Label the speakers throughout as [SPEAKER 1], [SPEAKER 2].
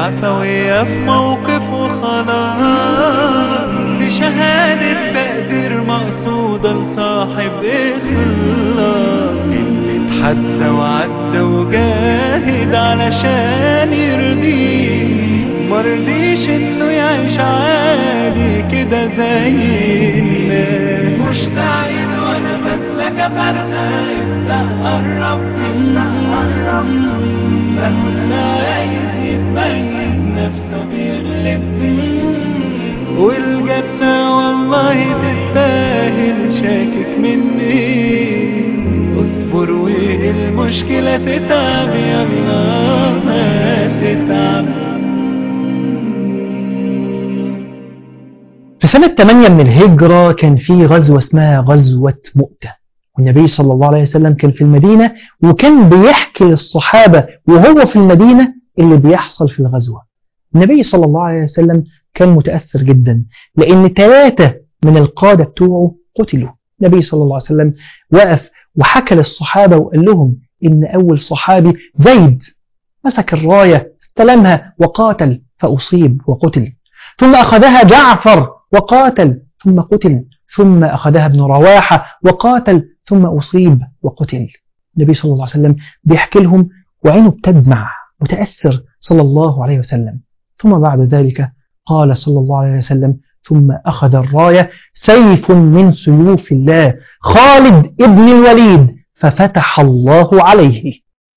[SPEAKER 1] العفوية في موقف وخلاص بشهادة تقدير مقصودة لصاحب إخلاص اللي اتحدى وعدى وجاهد علشان يرضيه مرضيش انه يعيش عادي كده زي الناس
[SPEAKER 2] مشتعل وانا فاتلك فرقة ابدأ قرب ابدأ قرب بس عايز يبين نفسه بيغلب
[SPEAKER 1] والجنة والله تستاهل شاكك مني اصبر والمشكلة تتعب يلا ما تتعب
[SPEAKER 3] في سنة 8 من الهجرة كان في غزوة اسمها غزوة مؤتة والنبي صلى الله عليه وسلم كان في المدينة وكان بيحكي للصحابة وهو في المدينة اللي بيحصل في الغزوة النبي صلى الله عليه وسلم كان متأثر جدا لأن ثلاثة من القادة بتوعه قتلوا النبي صلى الله عليه وسلم وقف وحكى للصحابة وقال لهم إن أول صحابي زيد مسك الراية استلمها وقاتل فأصيب وقتل ثم أخذها جعفر وقاتل ثم قتل ثم أخذها ابن رواحة وقاتل ثم أصيب وقتل النبي صلى الله عليه وسلم بيحكي لهم وعينه بتدمع متأثر صلى الله عليه وسلم ثم بعد ذلك قال صلى الله عليه وسلم ثم أخذ الراية سيف من سيوف الله خالد ابن الوليد ففتح الله عليه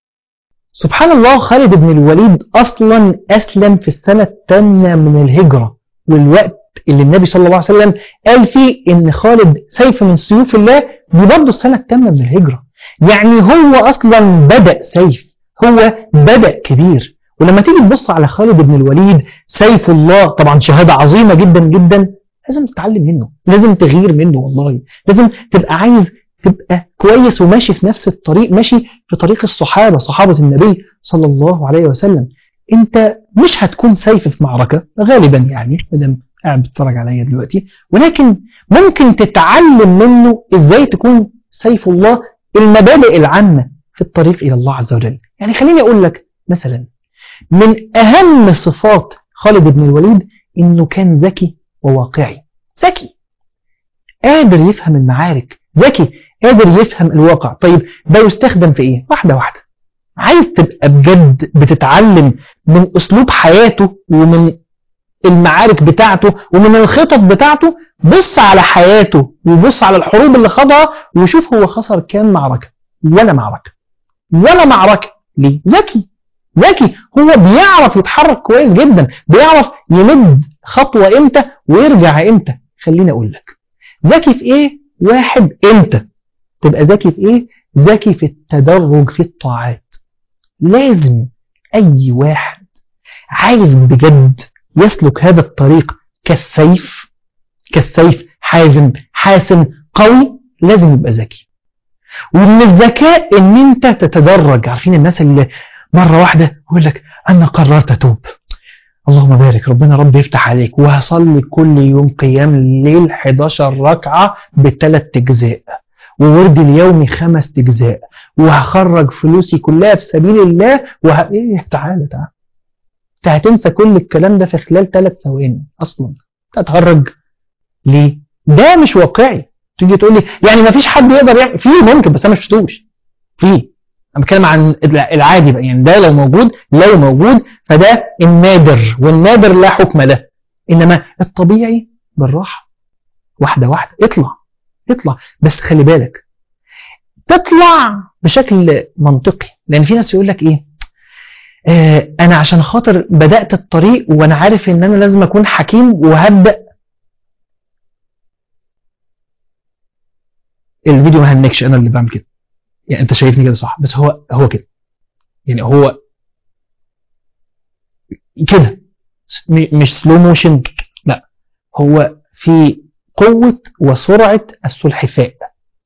[SPEAKER 3] سبحان الله خالد بن الوليد أصلا أسلم في السنة الثامنة من الهجرة والوقت اللي النبي صلى الله عليه وسلم قال فيه إن خالد سيف من سيوف الله دي برضه السنة الثامنة من الهجرة يعني هو أصلا بدأ سيف هو بدأ كبير ولما تيجي تبص على خالد بن الوليد سيف الله طبعا شهادة عظيمة جدا جدا لازم تتعلم منه لازم تغير منه والله لازم تبقى عايز تبقى كويس وماشي في نفس الطريق ماشي في طريق الصحابة صحابة النبي صلى الله عليه وسلم انت مش هتكون سيف في معركة غالبا يعني مدام قاعد بتتفرج عليا دلوقتي ولكن ممكن تتعلم منه ازاي تكون سيف الله المبادئ العامة في الطريق إلى الله عز وجل يعني خليني أقول لك مثلا من أهم صفات خالد بن الوليد إنه كان ذكي وواقعي ذكي قادر يفهم المعارك ذكي قادر يفهم الواقع طيب ده يستخدم في إيه واحدة واحدة عايز تبقى بجد بتتعلم من أسلوب حياته ومن المعارك بتاعته ومن الخطط بتاعته بص على حياته وبص على الحروب اللي خاضها وشوف هو خسر كام معركة ولا معركة ولا معركة ليه؟ ذكي ذكي هو بيعرف يتحرك كويس جدا بيعرف يمد خطوة امتى ويرجع امتى خليني اقول لك ذكي في ايه واحد امتى تبقى ذكي في ايه ذكي في التدرج في الطاعات لازم اي واحد عايز بجد يسلك هذا الطريق كالسيف كالسيف حازم حاسم قوي لازم يبقى ذكي ومن الذكاء ان انت تتدرج عارفين الناس اللي مرة واحدة يقول لك انا قررت اتوب اللهم بارك ربنا رب يفتح عليك وهصلي كل يوم قيام الليل 11 ركعة بثلاث اجزاء ووردي اليومي خمس اجزاء وهخرج فلوسي كلها في سبيل الله وه... ايه تعالى تعالى انت هتنسى كل الكلام ده في خلال ثلاث ثواني اصلا تتهرج ليه ده مش واقعي تيجي تقول لي يعني ما فيش حد يقدر يعمل في ممكن بس انا ما شفتوش في انا بتكلم عن العادي بقى يعني ده لو موجود لو موجود فده النادر والنادر لا حكم له انما الطبيعي بالراحه واحده واحده اطلع اطلع بس خلي بالك تطلع بشكل منطقي لان في ناس يقول لك ايه آه انا عشان خاطر بدات الطريق وانا عارف ان انا لازم اكون حكيم وهبدا الفيديو ما هنكش انا اللي بعمل كده يعني انت شايفني كده صح بس هو هو كده يعني هو كده مش سلو موشن لا هو في قوة وسرعة السلحفاء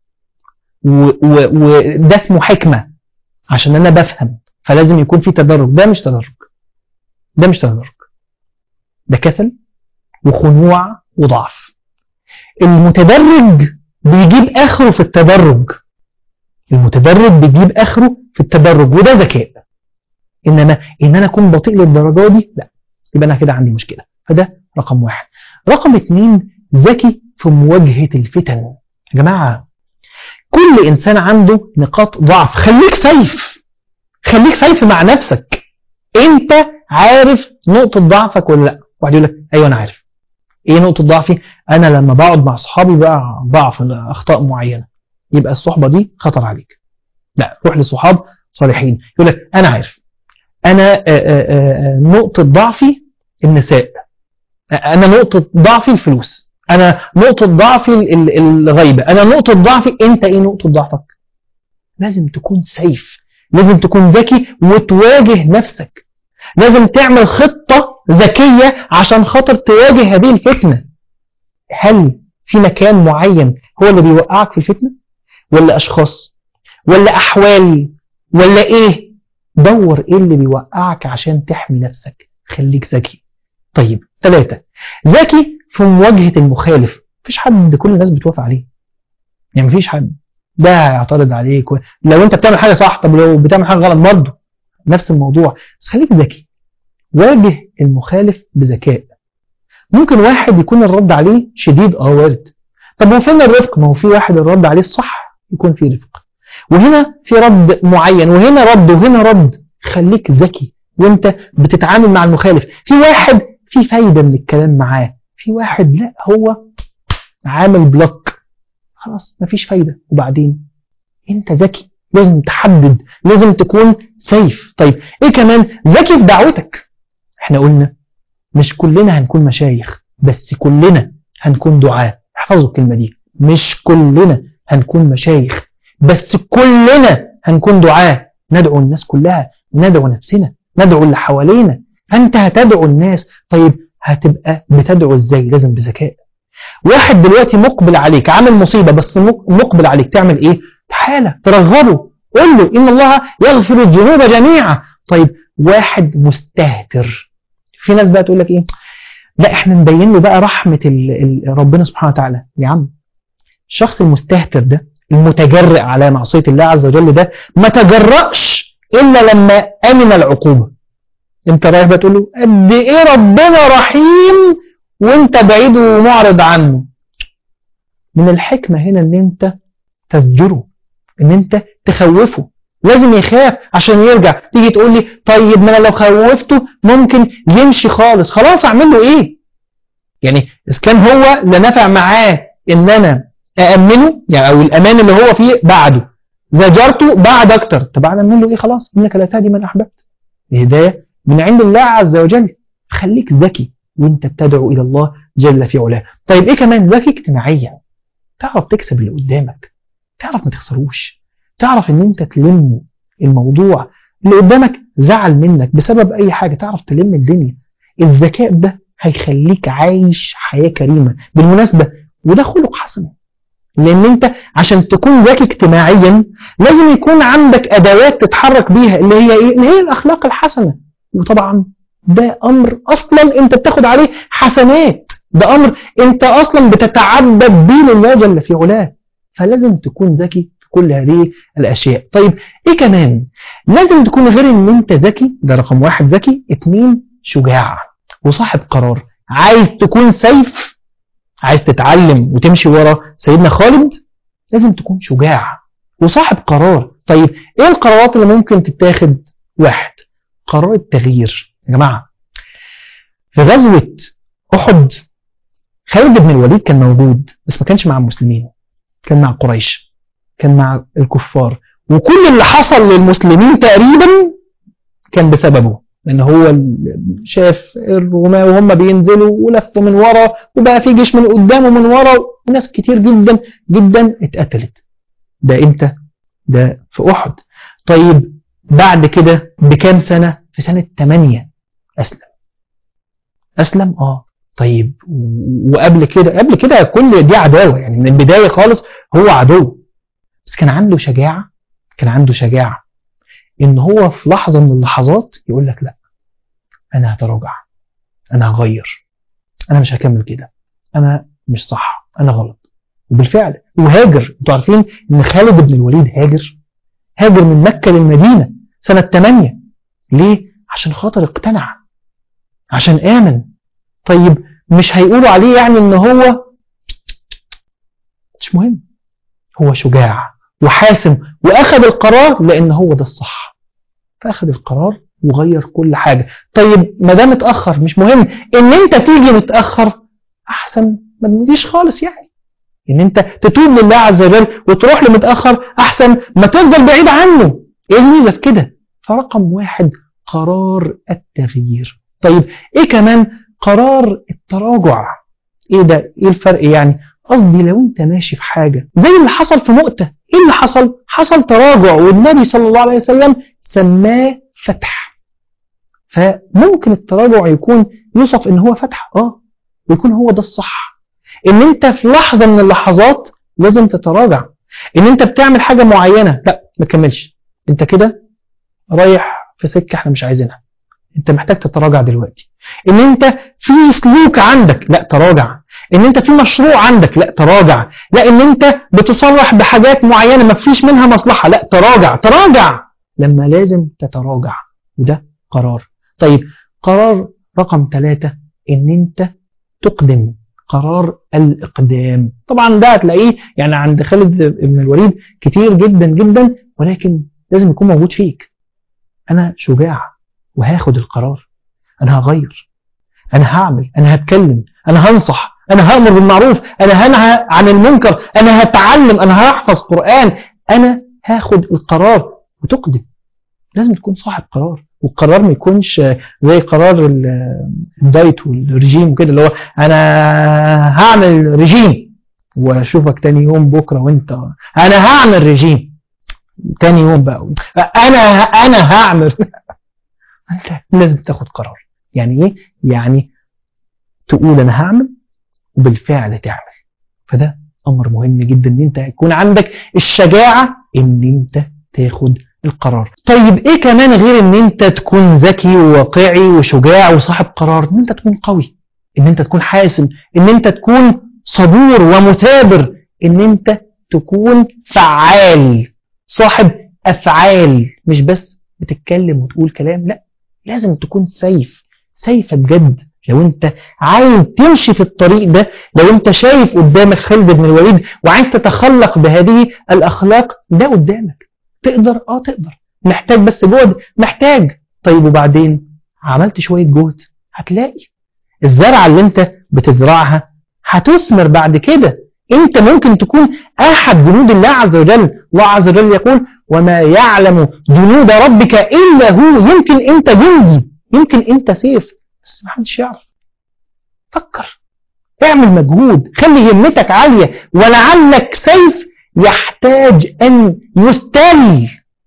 [SPEAKER 3] وده اسمه حكمة عشان انا بفهم فلازم يكون في تدرج ده مش تدرج ده مش تدرج ده كسل وخنوع وضعف المتدرج بيجيب اخره في التدرج المتدرج بيجيب اخره في التدرج وده ذكاء انما ان انا اكون بطيء للدرجه دي لا يبقى انا كده عندي مشكله فده رقم واحد رقم اتنين ذكي في مواجهه الفتن يا جماعه كل انسان عنده نقاط ضعف خليك سيف خليك سيف مع نفسك انت عارف نقطه ضعفك ولا لا واحد يقول لك ايوه انا عارف ايه نقطه ضعفي انا لما بقعد مع اصحابي بقى ضعف اخطاء معينه يبقى الصحبه دي خطر عليك لا روح لصحاب صالحين يقول لك انا عارف انا آآ آآ نقطه ضعفي النساء انا نقطه ضعفي الفلوس انا نقطه ضعفي الغيبه انا نقطه ضعفي انت ايه نقطه ضعفك لازم تكون سيف لازم تكون ذكي وتواجه نفسك لازم تعمل خطه ذكيه عشان خاطر تواجه هذه الفتنه هل في مكان معين هو اللي بيوقعك في الفتنه ولا اشخاص ولا احوال ولا ايه دور ايه اللي بيوقعك عشان تحمي نفسك خليك ذكي طيب ثلاثة ذكي في مواجهة المخالف مفيش حد كل الناس بتوافق عليه يعني مفيش حد ده هيعترض عليك و... لو انت بتعمل حاجة صح طب لو بتعمل حاجة غلط برضه نفس الموضوع بس خليك ذكي واجه المخالف بذكاء ممكن واحد يكون الرد عليه شديد اه وارد طب وفين الرفق ما هو في واحد الرد عليه الصح يكون فيه رفق وهنا في رد معين وهنا رد وهنا رد خليك ذكي وانت بتتعامل مع المخالف في واحد في فايدة من الكلام معاه في واحد لا هو عامل بلوك خلاص مفيش فايدة وبعدين انت ذكي لازم تحدد لازم تكون سيف طيب ايه كمان ذكي في دعوتك احنا قلنا مش كلنا هنكون مشايخ بس كلنا هنكون دعاة احفظوا الكلمة دي مش كلنا هنكون مشايخ بس كلنا هنكون دعاة ندعو الناس كلها ندعو نفسنا ندعو اللي حوالينا فانت هتدعو الناس طيب هتبقى بتدعو ازاي لازم بذكاء واحد دلوقتي مقبل عليك عامل مصيبة بس مقبل عليك تعمل ايه تعالى ترغبه قول له ان الله يغفر الذنوب جميعا طيب واحد مستهتر في ناس بقى تقول لك ايه لا احنا نبين له بقى رحمة ال ال ربنا سبحانه وتعالى يا عم الشخص المستهتر ده المتجرئ على معصية الله عز وجل ده ما تجرأش إلا لما أمن العقوبة انت رايح بتقول له قد ايه ربنا رحيم وانت بعيد ومعرض عنه من الحكمة هنا ان انت تزجره ان انت تخوفه لازم يخاف عشان يرجع تيجي تقول لي طيب ما انا لو خوفته ممكن يمشي خالص خلاص اعمل له ايه يعني اذا كان هو لا نفع معاه ان انا أأمنه يعني أو الأمان اللي هو فيه بعده زجرته بعد أكتر طب أعمل له إيه خلاص إنك لا تهدي من أحببت الهداية من عند الله عز وجل خليك ذكي وانت بتدعو إلى الله جل في علاه طيب إيه كمان ذكي اجتماعيا تعرف تكسب اللي قدامك تعرف ما تخسروش تعرف ان انت تلم الموضوع اللي قدامك زعل منك بسبب اي حاجة تعرف تلم الدنيا الذكاء ده هيخليك عايش حياة كريمة بالمناسبة وده خلق حسن لان انت عشان تكون ذكي اجتماعيا لازم يكون عندك ادوات تتحرك بيها اللي هي ايه اللي هي الاخلاق الحسنة وطبعا ده امر اصلا انت بتاخد عليه حسنات ده امر انت اصلا بتتعبد بيه لله جل في علاه فلازم تكون ذكي في كل هذه الاشياء طيب ايه كمان لازم تكون غير ان انت ذكي ده رقم واحد ذكي اتنين شجاع وصاحب قرار عايز تكون سيف عايز تتعلم وتمشي ورا سيدنا خالد لازم تكون شجاع وصاحب قرار طيب ايه القرارات اللي ممكن تتاخد واحد قرار التغيير يا جماعة في غزوة أحد خالد بن الوليد كان موجود بس ما كانش مع المسلمين كان مع قريش كان مع الكفار وكل اللي حصل للمسلمين تقريبا كان بسببه لان هو شاف الرومان وهم بينزلوا ولفوا من ورا وبقى في جيش من قدام ومن ورا وناس كتير جدا جدا اتقتلت ده امتى ده في احد طيب بعد كده بكام سنة في سنة 8 اسلم اسلم اه طيب وقبل كده قبل كده كل دي عداوة يعني من البداية خالص هو عدو بس كان عنده شجاعة كان عنده شجاعة ان هو في لحظة من اللحظات يقول لك لا انا هتراجع انا هغير انا مش هكمل كده انا مش صح انا غلط وبالفعل وهاجر انتوا عارفين ان خالد بن الوليد هاجر هاجر من مكة للمدينة سنة 8 ليه عشان خاطر اقتنع عشان آمن طيب مش هيقولوا عليه يعني ان هو مش مهم هو شجاع وحاسم واخذ القرار لان هو ده الصح فاخذ القرار وغير كل حاجة طيب ما دام اتأخر مش مهم ان انت تيجي متأخر احسن ما تجيش خالص يعني ان انت تتوب لله عز وجل وتروح له متأخر احسن ما تفضل بعيد عنه ايه الميزة في كده فرقم واحد قرار التغيير طيب ايه كمان قرار التراجع ايه ده ايه الفرق يعني قصدي لو انت ماشي في حاجة زي اللي حصل في مؤتة ايه اللي حصل حصل تراجع والنبي صلى الله عليه وسلم سماه فتح فممكن التراجع يكون يوصف ان هو فتح اه ويكون هو ده الصح ان انت في لحظة من اللحظات لازم تتراجع ان انت بتعمل حاجة معينة لا ما تكملش انت كده رايح في سكة احنا مش عايزينها انت محتاج تتراجع دلوقتي ان انت في سلوك عندك لا تراجع ان انت في مشروع عندك لا تراجع لا ان انت بتصرح بحاجات معينة ما فيش منها مصلحة لا تراجع تراجع لما لازم تتراجع وده قرار طيب قرار رقم ثلاثة ان انت تقدم قرار الإقدام طبعا ده هتلاقيه يعني عند خالد بن الوليد كتير جدا جدا ولكن لازم يكون موجود فيك أنا شجاع وهاخد القرار أنا هغير أنا هعمل أنا هتكلم أنا هنصح أنا هأمر بالمعروف أنا هنهى عن المنكر أنا هتعلم أنا هحفظ قرآن أنا هاخد القرار وتقدم لازم تكون صاحب قرار والقرار ما يكونش زي قرار الدايت والرجيم وكده اللي هو انا هعمل رجيم واشوفك تاني يوم بكره وانت انا هعمل رجيم تاني يوم بقى انا انا هعمل انت لازم تاخد قرار يعني ايه يعني تقول انا هعمل وبالفعل تعمل فده امر مهم جدا ان انت يكون عندك الشجاعه ان انت تاخد القرار طيب ايه كمان غير ان انت تكون ذكي وواقعي وشجاع وصاحب قرار ان انت تكون قوي ان انت تكون حاسم ان انت تكون صبور ومثابر ان انت تكون فعال صاحب افعال مش بس بتتكلم وتقول كلام لا لازم تكون سيف سيف بجد لو انت عايز تمشي في الطريق ده لو انت شايف قدامك خالد بن الوليد وعايز تتخلق بهذه الاخلاق ده قدامك تقدر اه تقدر محتاج بس جهد محتاج طيب وبعدين عملت شوية جهد هتلاقي الزرعة اللي انت بتزرعها هتثمر بعد كده انت ممكن تكون احد جنود الله عز وجل الله عز وجل يقول وما يعلم جنود ربك الا هو يمكن انت جندي يمكن انت سيف بس ما حدش يعرف فكر اعمل مجهود خلي همتك عالية ولعلك سيف يحتاج أن يستل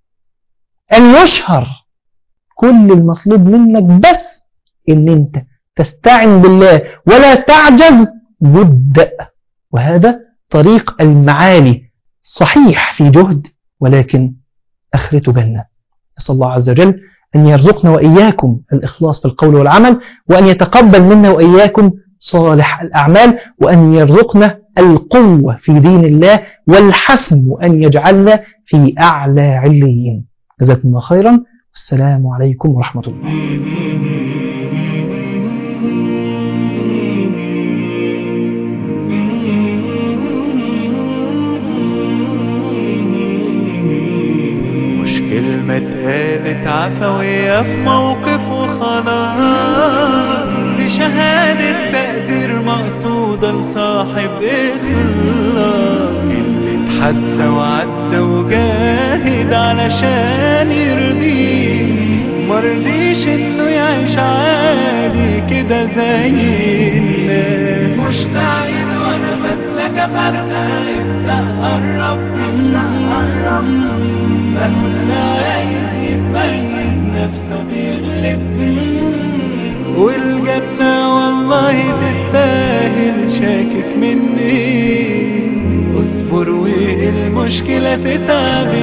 [SPEAKER 3] أن يشهر كل المطلوب منك بس أن أنت تستعن بالله ولا تعجز وابدأ وهذا طريق المعالي صحيح في جهد ولكن أخرته جنة نسأل الله عز وجل أن يرزقنا وإياكم الإخلاص في القول والعمل وأن يتقبل منا وإياكم صالح الأعمال وأن يرزقنا القوة في دين الله والحسم وأن يجعلنا في أعلى عليين جزاكم الله خيرا والسلام عليكم ورحمة الله
[SPEAKER 1] مش كلمة اتقالت عفوية في موقف وخلاص دي شهادة تقدير مقصودة لصاحب إخلاص اللي اتحدى وعدى وجاهد علشان يرضيه مرضيش انه يعيش عادي كده زي الناس
[SPEAKER 2] مشتعل وانا مثلك فرقة ابدأ قرب ابدأ قرب بس عايز يبين نفسه بيغلب
[SPEAKER 1] والجنة والله تستاهل شاكك مني اصبر والمشكلة تتعب